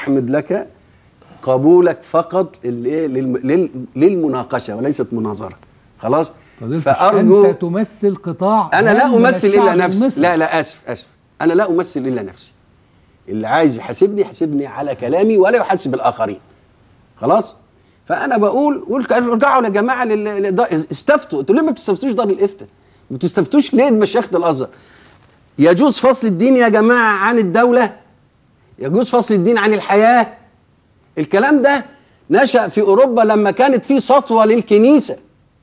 احمد لك قبولك فقط للإيه؟ للم- لل- للمناقشه وليست مناظره خلاص فضيلة فارجو انت تمثل قطاع انا لا هام من امثل الشعب الا نفسي المصري. لا لا اسف اسف انا لا امثل الا نفسي اللي عايز يحاسبني يحاسبني على كلامي ولا يحاسب الاخرين خلاص فانا بقول قول ارجعوا يا جماعه لل... لل... استفتوا انتوا ليه ما بتستفتوش دار الافتاء ما بتستفتوش ليه مشايخ الازهر يجوز فصل الدين يا جماعه عن الدوله يجوز فصل الدين عن الحياه الكلام ده نشأ في أوروبا لما كانت في سطوة للكنيسة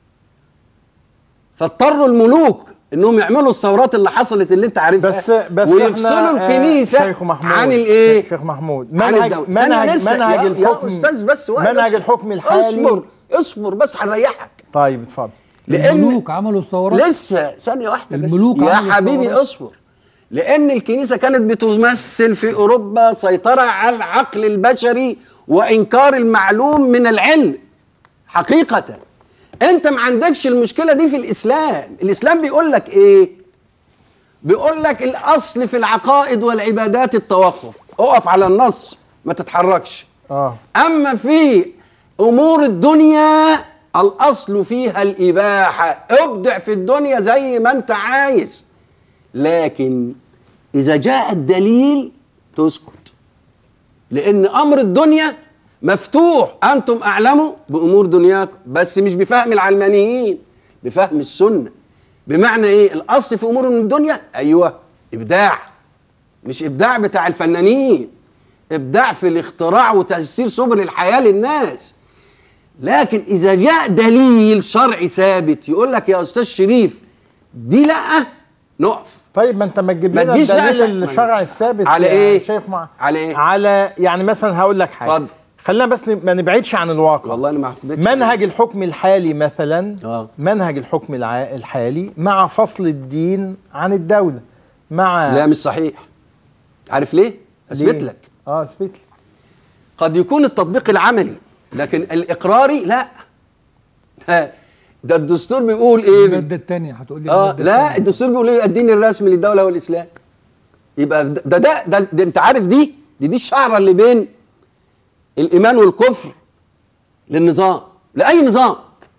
فاضطروا الملوك انهم يعملوا الثورات اللي حصلت اللي انت عارفها بس بس ويفصلوا إحنا، آه، الكنيسه شيخ محمود عن الايه شيخ محمود عن منهج الدولة. ثانية منهج لسه. منهج يا- الحكم يا استاذ بس وقت منهج بس. الحكم الحالي اصبر اصبر بس هنريحك طيب اتفضل لان الملوك عملوا ثورات لسه ثانيه واحده بس الملوك يا عملوا حبيبي ثورات. اصبر لان الكنيسه كانت بتمثل في اوروبا سيطره على العقل البشري وانكار المعلوم من العلم حقيقه انت ما عندكش المشكله دي في الاسلام الاسلام بيقول لك ايه بيقول لك الاصل في العقائد والعبادات التوقف اقف على النص ما تتحركش اه اما في امور الدنيا الاصل فيها الاباحه ابدع في الدنيا زي ما انت عايز لكن اذا جاء الدليل تسكت لان امر الدنيا مفتوح انتم اعلموا بامور دنياكم بس مش بفهم العلمانيين بفهم السنه بمعنى ايه الاصل في امور الدنيا ايوه ابداع مش ابداع بتاع الفنانين ابداع في الاختراع وتيسير سبل الحياه للناس لكن اذا جاء دليل شرعي ثابت يقول لك يا استاذ شريف دي لا نقف طيب ما انت ما تجيب ما لنا تجيش بقى الدليل سا- الشرعي الثابت على يا إيه؟ شيخ مع... على إيه؟ على يعني مثلا هقول لك حاجه اتفضل. خلينا بس ما نبعدش عن الواقع والله انا ما اعتمدش منهج الحكم الحالي مثلا آه. منهج الحكم الع... الحالي مع فصل الدين عن الدوله مع لا مش صحيح عارف ليه اثبت ليه؟ لك اه اثبت لي قد يكون التطبيق العملي لكن الاقراري لا ده, ده الدستور بيقول ايه المادة الثانية هتقول لي اه المادة لا التانية. الدستور بيقول ايه الدين الرسمي للدوله والاسلام يبقى ده ده ده, ده, ده انت عارف دي دي دي الشعره اللي بين الايمان والكفر للنظام لاي نظام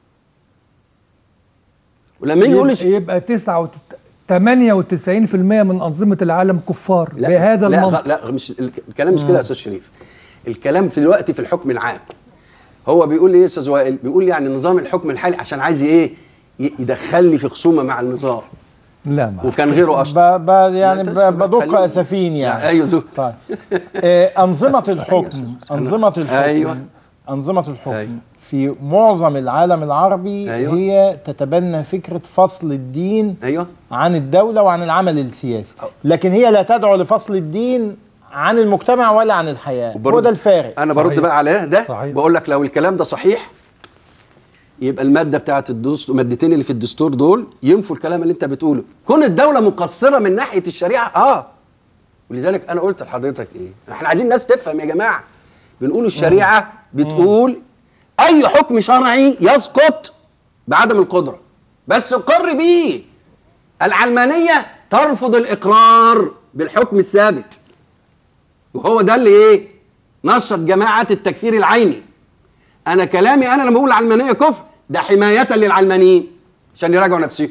ولما يجي يقول لي يبقى 9 98% من أنظمة العالم كفار بهذا لا المنطق غ- لا مش الكلام مش كده يا استاذ شريف الكلام في دلوقتي في الحكم العام هو بيقول لي ايه يا استاذ وائل بيقول يعني نظام الحكم الحالي عشان عايز ايه ي- يدخلني في خصومه مع النظام لا ما وكان غيره ب... اشطر ب... يعني لا، ب... تسكت، بدق خليني- اسفين يعني ايوه دول. طيب آه، أنظمة الحكم أنظمة الحكم أيوة. أنظمة الحكم أيوة. في معظم العالم العربي أيوة. هي تتبنى فكرة فصل الدين ايوه عن الدولة وعن العمل السياسي لكن هي لا تدعو لفصل الدين عن المجتمع ولا عن الحياة هو وبرد- ده الفارق انا برد صحيح. بقى على ده صحيح. بقول لك لو الكلام ده صحيح يبقى الماده بتاعت الدستور المادتين اللي في الدستور دول ينفوا الكلام اللي انت بتقوله كون الدوله مقصره من ناحيه الشريعه اه ولذلك انا قلت لحضرتك ايه احنا عايزين الناس تفهم يا جماعه بنقول الشريعه بتقول اي حكم شرعي يسقط بعدم القدره بس اقر بيه العلمانيه ترفض الاقرار بالحكم الثابت وهو ده اللي ايه نشط جماعه التكفير العيني انا كلامي انا لما بقول علمانيه كفر ده حمايه للعلمانيين عشان يراجعوا نفسهم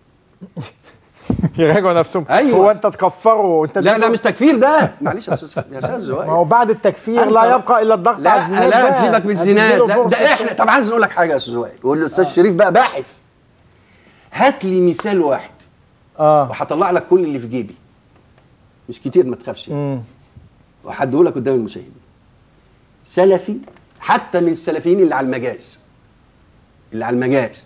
يراجعوا نفسهم أيوة. هو أنت تكفروا وأنت لا لا مش تكفير ده معلش يا استاذ يا استاذ ما هو وائل بعد التكفير أنت- لا يبقى إلا الضغط على لا الزناد لا بقى. تسيبك من الزناد هتديله لا فرصة. ده احنا طب عايز اقول لك حاجه يا استاذ وائل وقول الاستاذ شريف بقى باحث هات لي مثال واحد آه وهطلع لك كل اللي في جيبي مش كتير ما تخافش مم. وهديه لك قدام المشاهدين سلفي حتى من السلفيين اللي على المجاز اللي على المجاز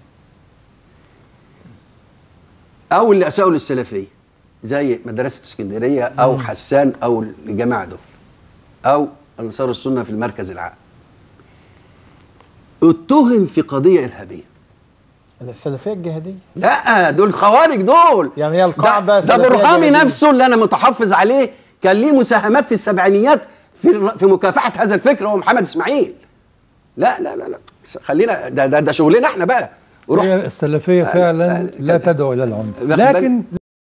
او اللي اساءوا للسلفيه زي مدرسه اسكندريه او حسان او الجماعه دول او انصار السنه في المركز العام اتهم في قضيه ارهابيه السلفية الجهادية لا دول خوارج دول يعني هي القاعدة ده, ده سلفية برهامي جهادية. نفسه اللي انا متحفظ عليه كان ليه مساهمات في السبعينيات في في مكافحه هذا الفكر هو محمد اسماعيل لا لا لا لا خلينا ده ده, ده شغلنا احنا بقى وروح هي السلفية لا، فعلا لا، لا تدعو إلى العنف واخد بالك؟ لكن